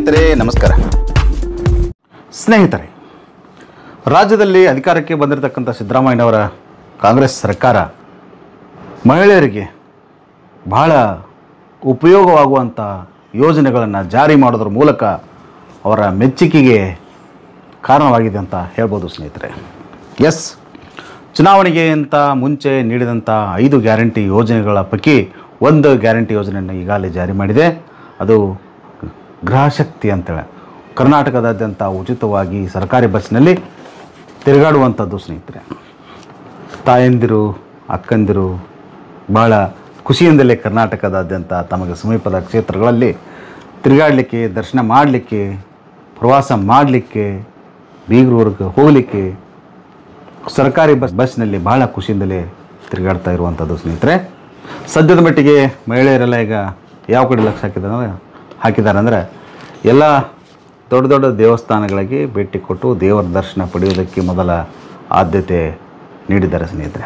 ಸ್ನೇಹಿತರೆ ನಮಸ್ಕಾರ ಸ್ನೇಹಿತರೆ ರಾಜ್ಯದಲ್ಲಿ ಅಧಿಕಾರಕ್ಕೆ ಬಂದಿರತಕ್ಕಂಥ ಸಿದ್ದರಾಮಯ್ಯನವರ ಕಾಂಗ್ರೆಸ್ ಸರ್ಕಾರ ಮಹಿಳೆಯರಿಗೆ ಬಹಳ ಉಪಯೋಗವಾಗುವಂಥ ಯೋಜನೆಗಳನ್ನು ಜಾರಿ ಮಾಡೋದ್ರ ಮೂಲಕ ಅವರ ಮೆಚ್ಚುಗೆಗೆ ಕಾರಣವಾಗಿದೆ ಅಂತ ಹೇಳ್ಬೋದು ಸ್ನೇಹಿತರೆ ಎಸ್ ಚುನಾವಣೆಗೆ ಅಂತ ಮುಂಚೆ ನೀಡಿದಂಥ ಐದು ಗ್ಯಾರಂಟಿ ಯೋಜನೆಗಳ ಪೈಕಿ ಒಂದು ಗ್ಯಾರಂಟಿ ಯೋಜನೆಯನ್ನು ಈಗಾಗಲೇ ಜಾರಿ ಮಾಡಿದೆ ಅದು ಗೃಹಶಕ್ತಿ ಅಂತೇಳಿ ಕರ್ನಾಟಕದಾದ್ಯಂತ ಉಚಿತವಾಗಿ ಸರ್ಕಾರಿ ಬಸ್ನಲ್ಲಿ ತಿರುಗಾಡುವಂಥದ್ದು ಸ್ನೇಹಿತರೆ ತಾಯಂದಿರು ಅಕ್ಕಂದಿರು ಬಹಳ ಖುಷಿಯಿಂದಲೇ ಕರ್ನಾಟಕದಾದ್ಯಂತ ತಮಗೆ ಸಮೀಪದ ಕ್ಷೇತ್ರಗಳಲ್ಲಿ ತಿರುಗಾಡಲಿಕ್ಕೆ ದರ್ಶನ ಮಾಡಲಿಕ್ಕೆ ಪ್ರವಾಸ ಮಾಡಲಿಕ್ಕೆ ಬೀಗರೂರಿಗೆ ಹೋಗಲಿಕ್ಕೆ ಸರ್ಕಾರಿ ಬಸ್ ಬಸ್ನಲ್ಲಿ ಬಹಳ ಖುಷಿಯಿಂದಲೇ ತಿರುಗಾಡ್ತಾ ಇರುವಂಥದ್ದು ಸ್ನೇಹಿತರೆ ಸದ್ಯದ ಮಟ್ಟಿಗೆ ಮಹಿಳೆಯರೆಲ್ಲ ಈಗ ಯಾವ ಕಡೆ ಲಕ್ಷ ಹಾಕಿದ್ದಾರೆ ಹಾಕಿದ್ದಾರೆ ಅಂದರೆ ಎಲ್ಲ ದೊಡ್ಡ ದೊಡ್ಡ ದೇವಸ್ಥಾನಗಳಿಗೆ ಭೇಟಿ ಕೊಟ್ಟು ದೇವರ ದರ್ಶನ ಪಡೆಯುವುದಕ್ಕೆ ಮೊದಲ ಆದ್ಯತೆ ನೀಡಿದ್ದಾರೆ ಸ್ನೇಹಿತರೆ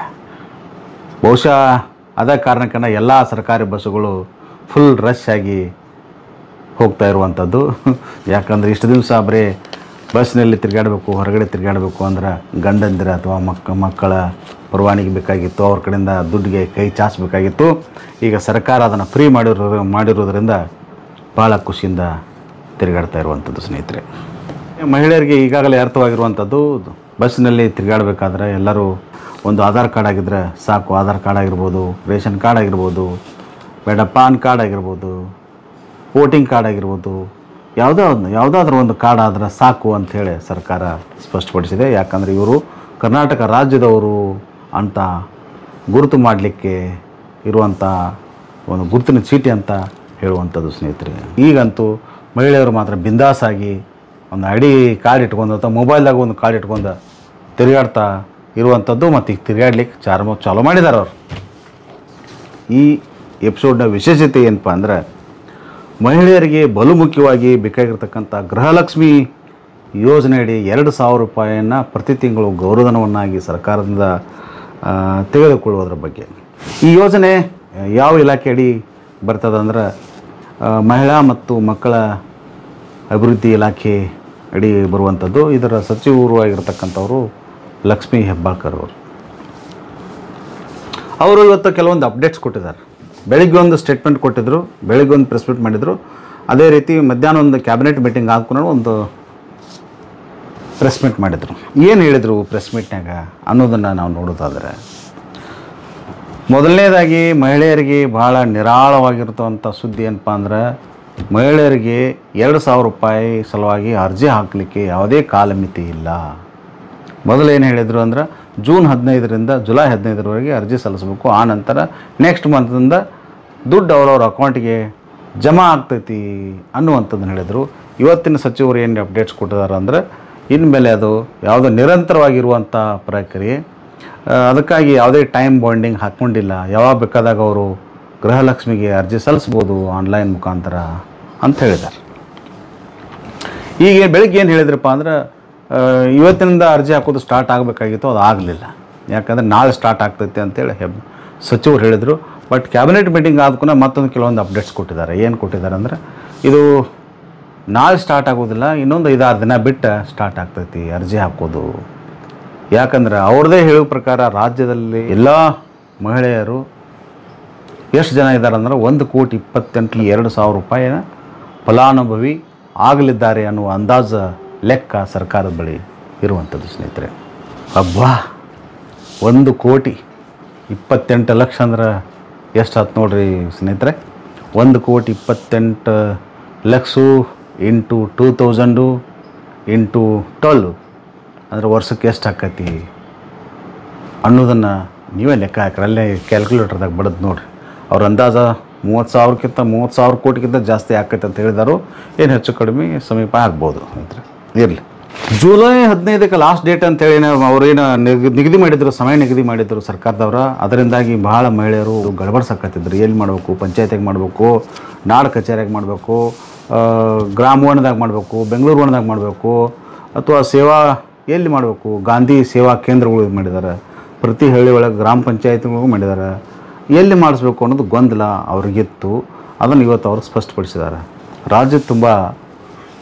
ಬಹುಶಃ ಅದ ಕಾರಣಕ್ಕನ ಎಲ್ಲ ಸರ್ಕಾರಿ ಬಸ್ಸುಗಳು ಫುಲ್ ರಶ್ ಆಗಿ ಹೋಗ್ತಾ ಇರುವಂಥದ್ದು ಯಾಕಂದರೆ ಇಷ್ಟು ದಿವಸ ಬರೀ ಬಸ್ನಲ್ಲಿ ತಿರುಗಾಡಬೇಕು ಹೊರಗಡೆ ತಿರುಗಾಡಬೇಕು ಅಂದ್ರೆ ಗಂಡಂದಿರ ಅಥವಾ ಮಕ್ಕ ಮಕ್ಕಳ ಪರವಾನಗಿ ಬೇಕಾಗಿತ್ತು ಅವ್ರ ಕಡೆಯಿಂದ ದುಡ್ಡಿಗೆ ಕೈ ಚಾಚಬೇಕಾಗಿತ್ತು ಈಗ ಸರ್ಕಾರ ಅದನ್ನು ಫ್ರೀ ಮಾಡಿರೋ ಮಾಡಿರೋದ್ರಿಂದ ಭಾಳ ಖುಷಿಯಿಂದ ತಿರುಗಾಡ್ತಾ ಇರುವಂಥದ್ದು ಸ್ನೇಹಿತರೆ ಮಹಿಳೆಯರಿಗೆ ಈಗಾಗಲೇ ಅರ್ಥವಾಗಿರುವಂಥದ್ದು ಬಸ್ಸಿನಲ್ಲಿ ತಿರುಗಾಡಬೇಕಾದ್ರೆ ಎಲ್ಲರೂ ಒಂದು ಆಧಾರ್ ಕಾರ್ಡ್ ಆಗಿದ್ದರೆ ಸಾಕು ಆಧಾರ್ ಕಾರ್ಡ್ ಆಗಿರ್ಬೋದು ರೇಷನ್ ಕಾರ್ಡ್ ಆಗಿರ್ಬೋದು ಬೇಡ ಪಾನ್ ಕಾರ್ಡ್ ಆಗಿರ್ಬೋದು ವೋಟಿಂಗ್ ಕಾರ್ಡ್ ಆಗಿರ್ಬೋದು ಯಾವುದೋ ಒಂದು ಯಾವುದಾದ್ರೂ ಒಂದು ಕಾರ್ಡ್ ಆದ್ರೆ ಸಾಕು ಅಂಥೇಳಿ ಸರ್ಕಾರ ಸ್ಪಷ್ಟಪಡಿಸಿದೆ ಯಾಕಂದರೆ ಇವರು ಕರ್ನಾಟಕ ರಾಜ್ಯದವರು ಅಂತ ಗುರುತು ಮಾಡಲಿಕ್ಕೆ ಇರುವಂಥ ಒಂದು ಗುರುತಿನ ಚೀಟಿ ಅಂತ ಹೇಳುವಂಥದ್ದು ಸ್ನೇಹಿತರೆ ಈಗಂತೂ ಮಹಿಳೆಯರು ಮಾತ್ರ ಬಿಂದಾಸಾಗಿ ಒಂದು ಐ ಡಿ ಕಾರ್ಡ್ ಇಟ್ಕೊಂಡು ಅಥವಾ ಮೊಬೈಲ್ದಾಗ ಒಂದು ಕಾರ್ಡ್ ಇಟ್ಕೊಂಡು ತಿರುಗಾಡ್ತಾ ಇರುವಂಥದ್ದು ಮತ್ತು ಈಗ ತಿರುಗಾಡ್ಲಿಕ್ಕೆ ಚಾರ ಚಾಲೂ ಮಾಡಿದ್ದಾರೆ ಅವರು ಈ ಎಪಿಸೋಡ್ನ ವಿಶೇಷತೆ ಏನಪ್ಪ ಅಂದ್ರೆ ಮಹಿಳೆಯರಿಗೆ ಬಲು ಮುಖ್ಯವಾಗಿ ಬೇಕಾಗಿರ್ತಕ್ಕಂಥ ಗೃಹಲಕ್ಷ್ಮಿ ಯೋಜನೆಯಡಿ ಎರಡು ಸಾವಿರ ರೂಪಾಯಿಯನ್ನು ಪ್ರತಿ ತಿಂಗಳು ಗೌರವಧನವನ್ನಾಗಿ ಸರ್ಕಾರದಿಂದ ಆ, ತೆಗೆದುಕೊಳ್ಳುವುದರ ಬಗ್ಗೆ ಈ ಯೋಜನೆ ಯಾವ ಇಲಾಖೆ ಅಡಿ ಬರ್ತದೆ ಅಂದ್ರೆ ಆ, ಮಹಿಳಾ ಮತ್ತು ಮಕ್ಕಳ ಅಭಿವೃದ್ಧಿ ಇಲಾಖೆ ಅಡಿ ಬರುವಂಥದ್ದು ಇದರ ಸಚಿವರು ಆಗಿರ್ತಕ್ಕಂಥವರು ಲಕ್ಷ್ಮೀ ಹೆಬ್ಬಾಳ್ಕರ್ ಅವರು ಅವರು ಇವತ್ತು ಕೆಲವೊಂದು ಅಪ್ಡೇಟ್ಸ್ ಕೊಟ್ಟಿದ್ದಾರೆ ಬೆಳಿಗ್ಗೆ ಒಂದು ಸ್ಟೇಟ್ಮೆಂಟ್ ಕೊಟ್ಟಿದ್ದರು ಬೆಳಿಗ್ಗೆ ಒಂದು ಪ್ರೆಸ್ ಮೀಟ್ ಮಾಡಿದರು ಅದೇ ರೀತಿ ಮಧ್ಯಾಹ್ನ ಒಂದು ಕ್ಯಾಬಿನೆಟ್ ಮೀಟಿಂಗ್ ಆದ್ಕೊಂಡು ಒಂದು ಪ್ರೆಸ್ ಮೀಟ್ ಮಾಡಿದರು ಏನು ಹೇಳಿದರು ಪ್ರೆಸ್ ಮೀಟ್ನಾಗ ಅನ್ನೋದನ್ನು ನಾವು ನೋಡೋದಾದರೆ ಮೊದಲನೇದಾಗಿ ಮಹಿಳೆಯರಿಗೆ ಭಾಳ ನಿರಾಳವಾಗಿರ್ತವಂಥ ಸುದ್ದಿ ಏನಪ್ಪ ಅಂದ್ರೆ ಮಹಿಳೆಯರಿಗೆ ಎರಡು ಸಾವಿರ ರೂಪಾಯಿ ಸಲುವಾಗಿ ಅರ್ಜಿ ಹಾಕಲಿಕ್ಕೆ ಯಾವುದೇ ಕಾಲಮಿತಿ ಇಲ್ಲ ಮೊದಲು ಏನು ಹೇಳಿದರು ಅಂದ್ರೆ ಜೂನ್ ಹದಿನೈದರಿಂದ ಜುಲೈ ಹದಿನೈದರವರೆಗೆ ಅರ್ಜಿ ಸಲ್ಲಿಸಬೇಕು ಆ ನಂತರ ನೆಕ್ಸ್ಟ್ ಮಂತಿಂದ ದುಡ್ಡು ಅವ್ರವ್ರ ಅಕೌಂಟಿಗೆ ಜಮಾ ಆಗ್ತೈತಿ ಅನ್ನುವಂಥದ್ದನ್ನು ಹೇಳಿದರು ಇವತ್ತಿನ ಸಚಿವರು ಏನು ಅಪ್ಡೇಟ್ಸ್ ಕೊಟ್ಟಿದ್ದಾರೆ ಅಂದ್ರೆ ಇನ್ಮೇಲೆ ಅದು ಯಾವುದೋ ನಿರಂತರವಾಗಿರುವಂಥ ಪ್ರಕ್ರಿಯೆ ಆ, ಅದಕ್ಕಾಗಿ ಯಾವುದೇ ಟೈಮ್ ಬಾಂಡಿಂಗ್ ಹಾಕ್ಕೊಂಡಿಲ್ಲ ಯಾವಾಗ ಬೇಕಾದಾಗ ಅವರು ಗೃಹಲಕ್ಷ್ಮಿಗೆ ಅರ್ಜಿ ಸಲ್ಲಿಸ್ಬೋದು ಆನ್ಲೈನ್ ಮುಖಾಂತರ ಅಂತ ಹೇಳಿದ್ದಾರೆ ಈಗ ಬೆಳಿಗ್ಗೆ ಏನು ಹೇಳಿದ್ರಪ್ಪ ಅಂದ್ರೆ ಆ, ಇವತ್ತಿನಿಂದ ಅರ್ಜಿ ಹಾಕೋದು ಸ್ಟಾರ್ಟ್ ಆಗಬೇಕಾಗಿತ್ತು ಅದು ಆಗಲಿಲ್ಲ ಯಾಕಂದರೆ ನಾಳೆ ಸ್ಟಾರ್ಟ್ ಆಗ್ತೈತೆ ಅಂತೇಳಿ ಹೆಬ್ ಸಚಿವರು ಹೇಳಿದರು ಬಟ್ ಕ್ಯಾಬಿನೆಟ್ ಮೀಟಿಂಗ್ ಆದ್ಕೂನ ಮತ್ತೊಂದು ಕೆಲವೊಂದು ಅಪ್ಡೇಟ್ಸ್ ಕೊಟ್ಟಿದ್ದಾರೆ ಏನು ಕೊಟ್ಟಿದ್ದಾರೆ ಅಂದರೆ ಇದು ನಾಳೆ ಸ್ಟಾರ್ಟ್ ಆಗೋದಿಲ್ಲ ಇನ್ನೊಂದು ಐದಾರು ದಿನ ಬಿಟ್ಟು ಸ್ಟಾರ್ಟ್ ಆಗ್ತೈತಿ ಅರ್ಜಿ ಹಾಕೋದು ಯಾಕಂದ್ರೆ ಅವ್ರದ್ದೇ ಹೇಳೋ ಪ್ರಕಾರ ರಾಜ್ಯದಲ್ಲಿ ಎಲ್ಲ ಮಹಿಳೆಯರು ಎಷ್ಟು ಜನ ಇದ್ದಾರೆ ಅಂದ್ರೆ ಒಂದು ಕೋಟಿ ಇಪ್ಪತ್ತೆಂಟು ಎರಡು ಸಾವಿರ ರೂಪಾಯಿನ ಫಲಾನುಭವಿ ಆಗಲಿದ್ದಾರೆ ಅನ್ನುವ ಅಂದಾಜು ಲೆಕ್ಕ ಸರ್ಕಾರದ ಬಳಿ ಇರುವಂಥದ್ದು ಸ್ನೇಹಿತರೆ ಅಬ್ಬಾ ಒಂದು ಕೋಟಿ ಇಪ್ಪತ್ತೆಂಟು ಲಕ್ಷ ಅಂದ್ರೆ ಎಷ್ಟು ಆಯ್ತು ನೋಡ್ರಿ ಸ್ನೇಹಿತರೆ ಒಂದು ಕೋಟಿ ಇಪ್ಪತ್ತೆಂಟು lakh into two thousand into twelve ಅಂದ್ರೆ ವರ್ಷಕ್ಕೆ ಎಷ್ಟು ಆಕೈತಿ ಅನ್ನೋದನ್ನು ನೀವೇ ಲೆಕ್ಕ ಹಾಕ್ರಿ ಅಲ್ಲೇ ಕ್ಯಾಲ್ಕುಲೇಟರ್ದಾಗ ಬಡದು ನೋಡ್ರಿ ಅವ್ರ ಅಂದಾಜ ಮೂವತ್ತು ಸಾವಿರಕ್ಕಿಂತ ಮೂವತ್ತು ಸಾವಿರ ಕೋಟಿಗಿಂತ ಜಾಸ್ತಿ ಆಕೈತೆ ಅಂತ ಹೇಳಿದಾರು ಏನು ಹೆಚ್ಚು ಕಡಿಮೆ ಸಮೀಪ ಆಗ್ಬೋದು ಸ್ನೇಹಿತರೆ ಇರಲಿ ಜುಲೈ ಹದಿನೈದಕ್ಕೆ ಲಾಸ್ಟ್ ಡೇಟ್ ಅಂತೇಳಿ ನಾವು ಅವ್ರೇನು ನಿಗ್- ನಿಗದಿ ಮಾಡಿದ್ರು ಸಮಯ ನಿಗದಿ ಮಾಡಿದ್ರು ಸರ್ಕಾರದವರ ಅದರಿಂದಾಗಿ ಭಾಳ ಮಹಿಳೆಯರು ಗಡಬಡ್ಸಕತ್ತಿದ್ರು ಎಲ್ಲಿ ಮಾಡಬೇಕು ಪಂಚಾಯತಿಗೆ ಮಾಡಬೇಕು ನಾಡು ಕಚೇರಿಯಾಗಿ ಮಾಡಬೇಕು ಗ್ರಾಮವನದಾಗ ಮಾಡಬೇಕು ಬೆಂಗಳೂರು ವನದಾಗ ಮಾಡಬೇಕು ಅಥವಾ ಸೇವಾ ಎಲ್ಲಿ ಮಾಡಬೇಕು ಗಾಂಧಿ ಸೇವಾ ಕೇಂದ್ರಗಳು ಇದು ಮಾಡಿದ್ದಾರೆ ಪ್ರತಿ ಹಳ್ಳಿ ಒಳಗೆ ಗ್ರಾಮ ಪಂಚಾಯತ್ಗಳಿಗೂ ಮಾಡಿದ್ದಾರೆ ಎಲ್ಲಿ ಮಾಡಿಸ್ಬೇಕು ಅನ್ನೋದು ಗೊಂದಲ ಅವ್ರಿಗಿತ್ತು ಅದನ್ನು ಇವತ್ತು ಅವರು ಸ್ಪಷ್ಟಪಡಿಸಿದ್ದಾರೆ ರಾಜ್ಯ ತುಂಬ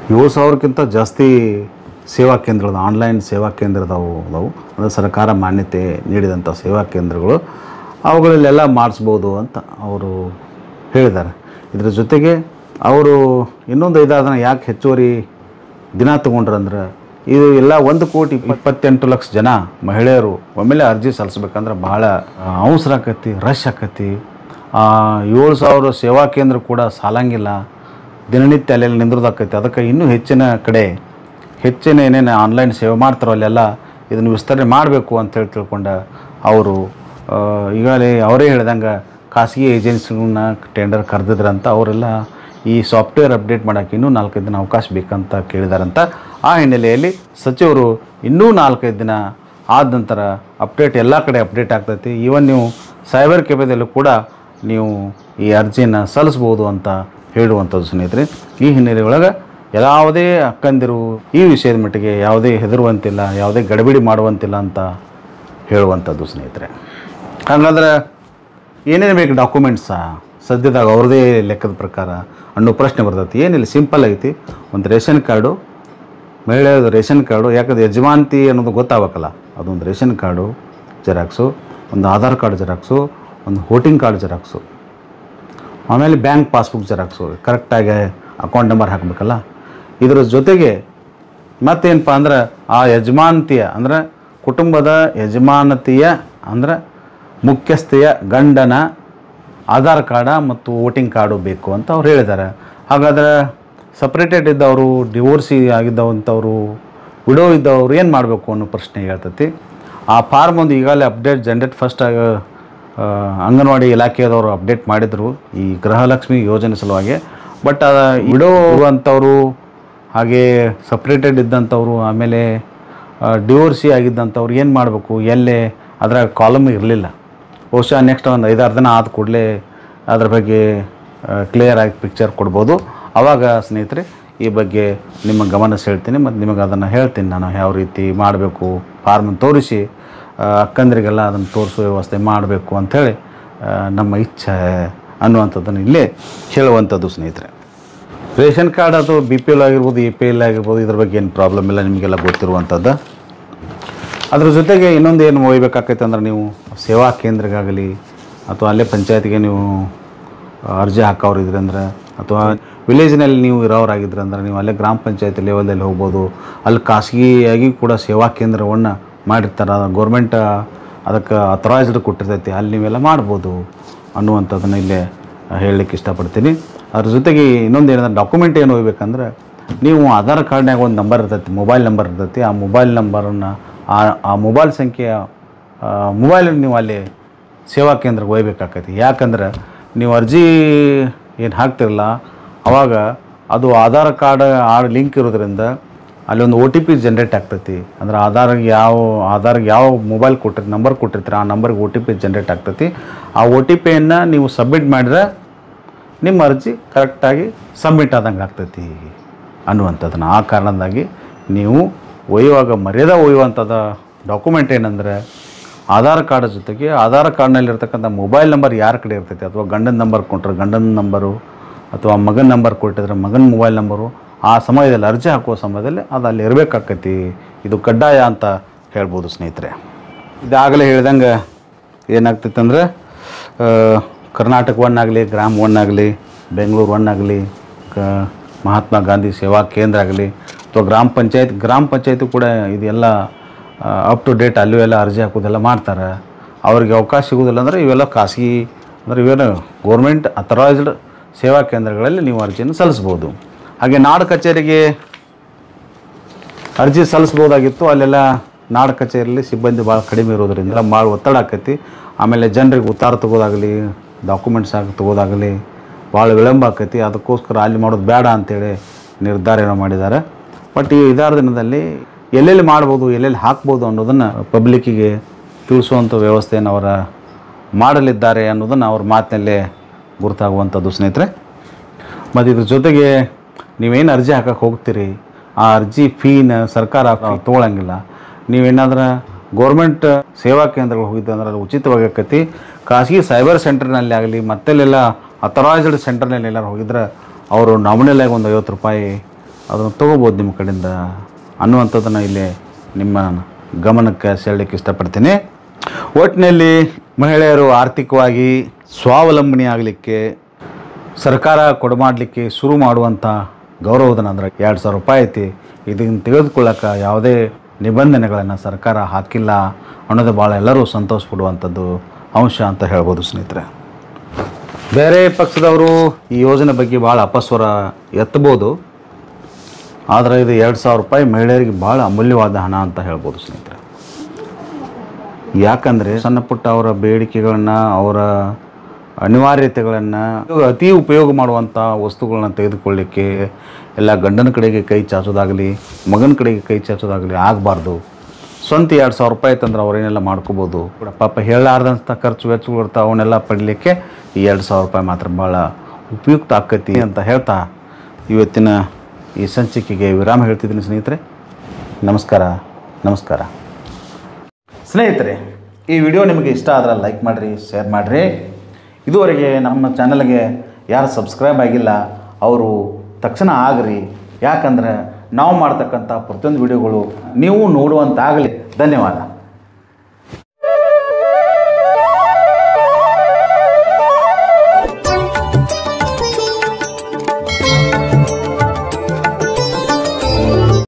ಏಳು ಸಾವಿರಕ್ಕಿಂತ ಜಾಸ್ತಿ ಸೇವಾ ಕೇಂದ್ರದ ಆನ್ಲೈನ್ ಸೇವಾ ಕೇಂದ್ರದವು ಅದಾವು ಅಂದರೆ ಸರ್ಕಾರ ಮಾನ್ಯತೆ ನೀಡಿದಂಥ ಸೇವಾ ಕೇಂದ್ರಗಳು ಅವುಗಳಲ್ಲೆಲ್ಲ ಮಾಡಿಸ್ಬೋದು ಅಂತ ಅವರು ಹೇಳಿದ್ದಾರೆ ಇದ್ರ ಜೊತೆಗೆ ಅವರು ಇನ್ನೊಂದು ಐದಾದನ ಯಾಕೆ ಹೆಚ್ಚುವರಿ ದಿನ ತೊಗೊಂಡ್ರಂದ್ರೆ ಇದು ಎಲ್ಲ ಒಂದು ಕೋಟಿ ಇಪ್ಪತ್ತೆಂಟು ಲಕ್ಷ ಜನ ಮಹಿಳೆಯರು ಒಮ್ಮೆಲೆ ಅರ್ಜಿ ಸಲ್ಲಿಸ್ಬೇಕಂದ್ರೆ ಭಾಳ ಅವಸರ ಆಕತಿ ರಶ್ ಆಕತಿ ಆ, ಏಳು ಸಾವಿರ ಸೇವಾ ಕೇಂದ್ರ ಕೂಡ ಸಾಲಂಗಿಲ್ಲ ದಿನನಿತ್ಯ ಅಲ್ಲೆಲ್ಲ ನಿಂದ್ರದಾಕೈತಿ ಅದಕ್ಕೆ ಇನ್ನೂ ಹೆಚ್ಚಿನ ಕಡೆ ಹೆಚ್ಚಿನ ಏನೇನು ಆನ್ಲೈನ್ ಸೇವೆ ಮಾಡ್ತಾರೋ ಅಲ್ಲೆಲ್ಲ ಇದನ್ನು ವಿಸ್ತರಣೆ ಮಾಡಬೇಕು ಅಂತೇಳಿ ತಿಳ್ಕೊಂಡು ಅವರು ಆ, ಈಗಾಗಲೇ ಅವರೇ ಹೇಳ್ದಂಗೆ ಖಾಸಗಿ ಏಜೆನ್ಸಿಗಳನ್ನ ಟೆಂಡರ್ ಕರೆದಿದ್ರಂತ ಅವರೆಲ್ಲ ಈ ಸಾಫ್ಟ್ವೇರ್ ಅಪ್ಡೇಟ್ ಮಾಡೋಕ್ಕೆ ಇನ್ನೂ ನಾಲ್ಕೈದು ದಿನ ಅವಕಾಶ ಬೇಕಂತ ಕೇಳಿದಾರಂತ ಆ ಹಿನ್ನೆಲೆಯಲ್ಲಿ ಸಚಿವರು ಇನ್ನೂ ನಾಲ್ಕೈದು ದಿನ ಆದ ನಂತರ ಅಪ್ಡೇಟ್ ಎಲ್ಲ ಕಡೆ ಅಪ್ಡೇಟ್ ಆಗ್ತೈತಿ ಈವನ್ ನೀವು ಸೈಬರ್ ಕೆಫೆದಲ್ಲೂ ಕೂಡ ನೀವು ಈ ಅರ್ಜಿಯನ್ನು ಸಲ್ಲಿಸ್ಬೋದು ಅಂತ ಹೇಳುವಂಥದ್ದು ಸ್ನೇಹಿತರೆ ಈ ಹಿನ್ನೆಲೆ ಒಳಗೆ ಯಾವುದೇ ಅಕ್ಕಂದಿರು ಈ ವಿಷಯದ ಮಟ್ಟಿಗೆ ಯಾವುದೇ ಹೆದರುವಂತಿಲ್ಲ ಯಾವುದೇ ಗಡಿಬಿಡಿ ಮಾಡುವಂತಿಲ್ಲ ಅಂತ ಹೇಳುವಂಥದ್ದು ಸ್ನೇಹಿತರೆ ಹಾಗಾದ್ರೆ ಏನೇನು ಬೇಕು ಡಾಕ್ಯುಮೆಂಟ್ಸಾ ಸದ್ಯದಾಗ ಅವ್ರದ್ದೇ ಲೆಕ್ಕದ ಪ್ರಕಾರ ಅನ್ನೋ ಪ್ರಶ್ನೆ ಬರ್ತೈತಿ ಏನಿಲ್ಲ ಸಿಂಪಲ್ ಐತಿ ಒಂದು ರೇಷನ್ ಕಾರ್ಡು ಮಹಿಳೆಯದು ರೇಷನ್ ಕಾರ್ಡು ಯಾಕಂದ್ರೆ ಯಜಮಾಂತಿ ಅನ್ನೋದು ಗೊತ್ತಾಗಬೇಕಲ್ಲ ಅದೊಂದು ರೇಷನ್ ಕಾರ್ಡು ಜೆರಾಕ್ಸು ಒಂದು ಆಧಾರ್ ಕಾರ್ಡ್ ಜೆರಾಕ್ಸು ಒಂದು ವೋಟಿಂಗ್ ಕಾರ್ಡ್ ಜೆರಾಕ್ಸು ಆಮೇಲೆ ಬ್ಯಾಂಕ್ ಪಾಸ್ಬುಕ್ ಜೆರಾಕ್ಸು ಕರೆಕ್ಟಾಗಿ ಅಕೌಂಟ್ ನಂಬರ್ ಹಾಕಬೇಕಲ್ಲ ಇದರ ಜೊತೆಗೆ ಮತ್ತೇನಪ್ಪ ಅಂದ್ರೆ ಆ ಯಜಮಾನತಿಯ ಅಂದ್ರೆ ಕುಟುಂಬದ ಯಜಮಾನತಿಯ ಅಂದ್ರೆ ಮುಖ್ಯಸ್ಥೆಯ ಗಂಡನ ಆಧಾರ್ ಕಾರ್ಡ ಮತ್ತು ವೋಟಿಂಗ್ ಕಾರ್ಡು ಬೇಕು ಅಂತ ಅವ್ರು ಹೇಳಿದ್ದಾರೆ ಹಾಗಾದ್ರೆ ಸಪ್ರೇಟೆಡ್ ಇದ್ದವರು ಡಿವೋರ್ಸಿ ಆಗಿದ್ದವಂಥವ್ರು ವಿಡೋ ಇದ್ದವರು ಏನು ಮಾಡಬೇಕು ಅನ್ನೋ ಪ್ರಶ್ನೆ ಹೇಳ್ತೈತಿ ಆ ಫಾರ್ಮ್ ಒಂದು ಈಗಾಗಲೇ ಅಪ್ಡೇಟ್ ಜನ್ರೇಟ್ ಫಸ್ಟ್ ಆಗ ಆ, ಅಂಗನವಾಡಿ ಇಲಾಖೆಯದವರು ಅಪ್ಡೇಟ್ ಮಾಡಿದರು ಈ ಗೃಹಲಕ್ಷ್ಮಿ ಯೋಜನೆ ಸಲುವಾಗಿ ಬಟ್ ವಿಡೋ ಇರುವಂಥವ್ರು ಹಾಗೆ ಸಪ್ರೇಟೆಡ್ ಇದ್ದಂಥವ್ರು ಆಮೇಲೆ ಡಿವೋರ್ಸಿ ಆಗಿದ್ದಂಥವ್ರು ಏನು ಮಾಡಬೇಕು ಎಲ್ಲೇ ಅದರ ಕಾಲಮ್ ಇರಲಿಲ್ಲ ಬಹುಶಃ ನೆಕ್ಸ್ಟ್ ಒಂದು ಐದಾರು ದಿನ ಆದ ಕೂಡಲೇ ಅದ್ರ ಬಗ್ಗೆ ಕ್ಲಿಯರ್ ಆಗಿ ಪಿಕ್ಚರ್ ಕೊಡ್ಬೋದು ಆವಾಗ ಸ್ನೇಹಿತರೆ ಈ ಬಗ್ಗೆ ನಿಮ್ಮ ಗಮನ ಸೆಳ್ತೀನಿ ಮತ್ತು ನಿಮಗೆ ಅದನ್ನು ಹೇಳ್ತೀನಿ ನಾನು ಯಾವ ರೀತಿ ಮಾಡಬೇಕು ಫಾರ್ಮ್ ತೋರಿಸಿ ಆ, ಅಕ್ಕಂದ್ರಿಗೆಲ್ಲ ಅದನ್ನು ತೋರಿಸೋ ವ್ಯವಸ್ಥೆ ಮಾಡಬೇಕು ಅಂಥೇಳಿ ಆ, ನಮ್ಮ ಇಚ್ಛೆ ಅನ್ನುವಂಥದ್ದನ್ನು ಇಲ್ಲೇ ಹೇಳುವಂಥದ್ದು ಸ್ನೇಹಿತರೆ ರೇಷನ್ ಕಾರ್ಡ್ ಅದು ಬಿ ಪಿ ಎಲ್ ಆಗಿರ್ಬೋದು ಎ ಪಿ ಎಲ್ ಆಗಿರ್ಬೋದು ಇದ್ರ ಬಗ್ಗೆ ಏನು ಪ್ರಾಬ್ಲಮ್ ಇಲ್ಲ ನಿಮಗೆಲ್ಲ ಗೊತ್ತಿರುವಂಥದ್ದು ಅದ್ರ ಜೊತೆಗೆ ಇನ್ನೊಂದು ಏನು ಒಯ್ಬೇಕಾಕೈತೆ ಅಂದ್ರೆ ನೀವು ಸೇವಾ ಕೇಂದ್ರಗಾಗಲಿ ಅಥವಾ ಅಲ್ಲೇ ಪಂಚಾಯತ್ಗೆ ನೀವು ಅರ್ಜಿ ಹಾಕೋರು ಇದ್ರಿ ಅಂದ್ರೆ ಅಥವಾ ವಿಲೇಜ್ನಲ್ಲಿ ನೀವು ಇರೋರಾಗಿದ್ರಿ ಅಂದ್ರೆ ನೀವು ಅಲ್ಲೇ ಗ್ರಾಮ ಪಂಚಾಯತ್ ಲೆವೆಲಲ್ಲಿ ಹೋಗ್ಬೋದು ಅಲ್ಲಿ ಖಾಸಗಿಯಾಗಿ ಕೂಡ ಸೇವಾ ಕೇಂದ್ರವನ್ನು ಮಾಡಿರ್ತಾರೆ ಗೌರ್ಮೆಂಟ್ ಅದಕ್ಕೆ ಅಥರೈಸ್ಡ್ ಕೊಟ್ಟಿರ್ತೈತಿ ಅಲ್ಲಿ ನೀವೆಲ್ಲ ಮಾಡ್ಬೋದು ಅನ್ನುವಂಥದ್ದನ್ನು ಇಲ್ಲೇ ಹೇಳಲಿಕ್ಕೆ ಇಷ್ಟಪಡ್ತೀನಿ ಅದ್ರ ಜೊತೆಗೆ ಇನ್ನೊಂದು ಏನಂದ್ರೆ ಡಾಕ್ಯುಮೆಂಟ್ ಏನು ಹೋಗ್ಬೇಕಂದ್ರೆ ನೀವು ಆಧಾರ್ ಕಾರ್ಡ್ನಾಗ ಒಂದು ನಂಬರ್ ಇರ್ತೈತಿ ಮೊಬೈಲ್ ನಂಬರ್ ಇರ್ತೈತಿ ಆ ಮೊಬೈಲ್ ನಂಬರನ್ನು ಆ ಆ ಮೊಬೈಲ್ ಸಂಖ್ಯೆಯ ಮೊಬೈಲ್ ನೀವು ಅಲ್ಲಿ ಸೇವಾ ಕೇಂದ್ರಕ್ಕೆ ಒಯ್ಬೇಕಾಕೈತಿ ಯಾಕಂದ್ರೆ ನೀವು ಅರ್ಜಿ ಏನು ಹಾಕ್ತಿರಲ್ಲ ಅವಾಗ ಅದು ಆಧಾರ್ ಕಾರ್ಡ್ ಆ ಲಿಂಕ್ ಇರೋದ್ರಿಂದ ಅಲ್ಲಿ ಒಂದು ಒ ಟಿ ಪಿ ಜನ್ರೇಟ್ ಆಗ್ತೈತಿ ಅಂದ್ರೆ ಆಧಾರ್ಗೆ ಯಾವ ಆಧಾರ್ಗೆ ಯಾವ ಮೊಬೈಲ್ ಕೊಟ್ಟಿರ್ತೀರಿ ನಂಬರ್ ಕೊಟ್ಟಿರ್ತೀರಿ ಆ ನಂಬರ್ಗೆ ಒ ಟಿ ಪಿ ಜನ್ರೇಟ್ ಆಗ್ತೈತಿ ಆ ಒ ಟಿ ಪಿಯನ್ನು ನೀವು ಸಬ್ಮಿಟ್ ಮಾಡಿದ್ರೆ ನಿಮ್ಮ ಅರ್ಜಿ ಕರೆಕ್ಟಾಗಿ ಸಬ್ಮಿಟ್ ಆದಂಗೆ ಆಗ್ತೈತಿ ಅನ್ನುವಂಥದ್ದನ್ನು ಆ ಕಾರಣದಾಗಿ ನೀವು ಒಯ್ಯುವಾಗ ಮರ್ಯಾದೆ ಒಯ್ಯುವಂಥದ್ದು ಡಾಕ್ಯುಮೆಂಟ್ ಏನಂದರೆ ಆಧಾರ್ ಕಾರ್ಡ್ ಜೊತೆಗೆ ಆಧಾರ್ ಕಾರ್ಡ್ನಲ್ಲಿರ್ತಕ್ಕಂಥ ಮೊಬೈಲ್ ನಂಬರ್ ಯಾರ ಕಡೆ ಇರ್ತೈತಿ ಅಥವಾ ಗಂಡನ ನಂಬರ್ ಕೊಟ್ಟರೆ ಗಂಡನ ನಂಬರು ಅಥವಾ ಮಗನ ನಂಬರ್ ಕೊಟ್ಟಿದ್ರೆ ಮಗನ ಮೊಬೈಲ್ ನಂಬರು ಆ ಸಮಯದಲ್ಲಿ ಅರ್ಜಿ ಹಾಕುವ ಸಮಯದಲ್ಲಿ ಅದು ಅಲ್ಲಿ ಇರಬೇಕಾಕೈತಿ ಇದು ಕಡ್ಡಾಯ ಅಂತ ಹೇಳ್ಬೋದು ಸ್ನೇಹಿತರೆ ಇದಾಗಲೇ ಹೇಳ್ದಂಗೆ ಏನಾಗ್ತೈತೆ ಅಂದರೆ ಕರ್ನಾಟಕ ಒನ್ ಆಗಲಿ ಗ್ರಾಮ್ ಒನ್ ಆಗಲಿ ಬೆಂಗಳೂರು ಒನ್ ಆಗಲಿ ಕ ಮಹಾತ್ಮ ಗಾಂಧಿ ಸೇವಾ ಕೇಂದ್ರ ಆಗಲಿ ಅಥವಾ ಗ್ರಾಮ ಪಂಚಾಯತ್ ಗ್ರಾಮ ಪಂಚಾಯತಿ ಕೂಡ ಇದೆಲ್ಲ ಅಪ್ ಟು ಡೇಟ್ ಅಲ್ಲೂ ಎಲ್ಲ ಅರ್ಜಿ ಹಾಕೋದೆಲ್ಲ ಮಾಡ್ತಾರೆ ಅವ್ರಿಗೆ ಅವಕಾಶ ಸಿಗೋದಿಲ್ಲ ಅಂದರೆ ಇವೆಲ್ಲ ಖಾಸಗಿ ಅಂದರೆ ಇವೇನು ಗೋರ್ಮೆಂಟ್ ಅಥರೈಸ್ಡ್ ಸೇವಾ ಕೇಂದ್ರಗಳಲ್ಲಿ ನೀವು ಅರ್ಜಿಯನ್ನು ಸಲ್ಲಿಸ್ಬೋದು ಹಾಗೆ ನಾಡು ಕಚೇರಿಗೆ ಅರ್ಜಿ ಸಲ್ಲಿಸ್ಬೋದಾಗಿತ್ತು ಅಲ್ಲೆಲ್ಲ ನಾಡ ಕಚೇರಿಯಲ್ಲಿ ಸಿಬ್ಬಂದಿ ಭಾಳ ಕಡಿಮೆ ಇರೋದ್ರಿಂದ ಭಾಳ ಒತ್ತಡ ಆಕೈತಿ ಆಮೇಲೆ ಜನರಿಗೆ ಉತ್ತಾರ ತಗೋದಾಗಲಿ ಡಾಕ್ಯುಮೆಂಟ್ಸ್ ಆಗಿ ತಗೋದಾಗಲಿ ಭಾಳ ವಿಳಂಬ ಆಕೈತಿ ಅದಕ್ಕೋಸ್ಕರ ಅಲ್ಲಿ ಮಾಡೋದು ಬೇಡ ಅಂತೇಳಿ ನಿರ್ಧಾರ ಏನೋ ಮಾಡಿದ್ದಾರೆ ಬಟ್ ಈ ಐದಾರು ದಿನದಲ್ಲಿ ಎಲ್ಲೆಲ್ಲಿ ಮಾಡ್ಬೋದು ಎಲ್ಲೆಲ್ಲಿ ಹಾಕ್ಬೋದು ಅನ್ನೋದನ್ನು ಪಬ್ಲಿಕ್ಕಿಗೆ ತಿಳಿಸುವಂಥ ವ್ಯವಸ್ಥೆಯನ್ನು ಅವರ ಮಾಡಲಿದ್ದಾರೆ ಅನ್ನೋದನ್ನು ಅವ್ರ ಮಾತಿನಲ್ಲೇ ಗುರುತಾಗುವಂಥದ್ದು ಸ್ನೇಹಿತರೆ ಮತ್ತು ಇದ್ರ ಜೊತೆಗೆ ನೀವೇನು ಅರ್ಜಿ ಹಾಕಕ್ಕೆ ಹೋಗ್ತೀರಿ ಆ ಅರ್ಜಿ ಫೀನ ಸರ್ಕಾರ ತೊಗೊಳಂಗಿಲ್ಲ ನೀವೇನಾದ್ರೆ ಗೌರ್ಮೆಂಟ್ ಸೇವಾ ಕೇಂದ್ರಗಳು ಹೋಗಿದ್ದೆ ಅಂದ್ರೆ ಅದು ಉಚಿತವಾಗಿ ಆಕೈತಿ ಖಾಸಗಿ ಸೈಬರ್ ಸೆಂಟರ್ನಲ್ಲಿ ಆಗಲಿ ಮತ್ತೆಲ್ಲೆಲ್ಲ ಅಥರೈಸ್ಡ್ ಸೆಂಟರ್ನಲ್ಲಿ ಎಲ್ಲಾರು ಹೋಗಿದ್ರೆ ಅವರು ನಾಮಿನಲ್ ಆಗಿ ಒಂದು ಐವತ್ತು ರೂಪಾಯಿ ಅದನ್ನು ತೊಗೋಬೋದು ನಿಮ್ಮ ಕಡೆಯಿಂದ ಅನ್ನುವಂಥದ್ದನ್ನು ಇಲ್ಲಿ ನಿಮ್ಮ ಗಮನಕ್ಕೆ ಸೆಳಲಿಕ್ಕೆ ಇಷ್ಟಪಡ್ತೀನಿ ಒಟ್ಟಿನಲ್ಲಿ ಮಹಿಳೆಯರು ಆರ್ಥಿಕವಾಗಿ ಸ್ವಾವಲಂಬನೆ ಆಗಲಿಕ್ಕೆ ಸರ್ಕಾರ ಕೊಡಮಾಡಲಿಕ್ಕೆ ಶುರು ಮಾಡುವಂಥ ಗೌರವಧನ ಅಂದ್ರೆ ಎರಡು ಸಾವಿರ ರೂಪಾಯಿ ಐತಿ ಇದನ್ನು ತೆಗೆದುಕೊಳ್ಳೋಕೆ ಯಾವುದೇ ನಿಬಂಧನೆಗಳನ್ನು ಸರ್ಕಾರ ಹಾಕಿಲ್ಲ ಅನ್ನೋದು ಭಾಳ ಎಲ್ಲರೂ ಸಂತೋಷ ಪಡುವಂಥದ್ದು ಅಂಶ ಅಂತ ಹೇಳ್ಬೋದು ಸ್ನೇಹಿತರೆ ಬೇರೆ ಪಕ್ಷದವರು ಈ ಯೋಜನೆ ಬಗ್ಗೆ ಭಾಳ ಅಪಸ್ವರ ಎತ್ತಬೋದು ಆದರೆ ಇದು ಎರಡು ಸಾವಿರ ರೂಪಾಯಿ ಮಹಿಳೆಯರಿಗೆ ಭಾಳ ಅಮೂಲ್ಯವಾದ ಹಣ ಅಂತ ಹೇಳ್ಬೋದು ಸ್ನೇಹಿತರೆ ಯಾಕಂದರೆ ಸಣ್ಣ ಪುಟ್ಟ ಅವರ ಬೇಡಿಕೆಗಳನ್ನು ಅವರ ಅನಿವಾರ್ಯತೆಗಳನ್ನು ಅತಿ ಉಪಯೋಗ ಮಾಡುವಂಥ ವಸ್ತುಗಳನ್ನ ತೆಗೆದುಕೊಳ್ಳಿಕ್ಕೆ ಎಲ್ಲ ಗಂಡನ ಕಡೆಗೆ ಕೈ ಚಾಚೋದಾಗಲಿ ಮಗನ ಕಡೆಗೆ ಕೈ ಚಾಚೋದಾಗಲಿ ಆಗಬಾರ್ದು ಸ್ವಂತ ಎರಡು ಸಾವಿರ ರೂಪಾಯಿ ತಂದ್ರೆ ಅವರೇನೆಲ್ಲ ಮಾಡ್ಕೋಬೋದು ಕೂಡ ಪಾಪ ಹೇಳಾರ್ದಂಥ ಖರ್ಚು ವೆಚ್ಚಗಳು ಇರ್ತಾವೆ ಅವನ್ನೆಲ್ಲ ಪಡಲಿಕ್ಕೆ ಈ ಎರಡು ಸಾವಿರ ರೂಪಾಯಿ ಮಾತ್ರ ಭಾಳ ಉಪಯುಕ್ತ ಆಕತಿ ಅಂತ ಹೇಳ್ತಾ ಇವತ್ತಿನ ಈ ಸಂಚಿಕೆಗೆ ವಿರಾಮ ಹೇಳ್ತಿದ್ದೀನಿ ಸ್ನೇಹಿತರೆ ನಮಸ್ಕಾರ ನಮಸ್ಕಾರ ಸ್ನೇಹಿತರೆ ಈ ವಿಡಿಯೋ ನಿಮಗೆ ಇಷ್ಟ ಆದ್ರೆ ಲೈಕ್ ಮಾಡಿರಿ ಶೇರ್ ಮಾಡಿರಿ ಇದುವರೆಗೆ ನಮ್ಮ ಚಾನಲ್ಗೆ ಯಾರು ಸಬ್ಸ್ಕ್ರೈಬ್ ಆಗಿಲ್ಲ ಅವರು ತಕ್ಷಣ ಆಗ್ರಿ ಯಾಕಂದ್ರೆ ನಾವು ಮಾಡ್ತಕ್ಕಂಥ ಪ್ರತಿಯೊಂದು ವಿಡಿಯೋಗಳು ನೀವು ನೋಡುವಂತಾಗಲಿ ಧನ್ಯವಾದ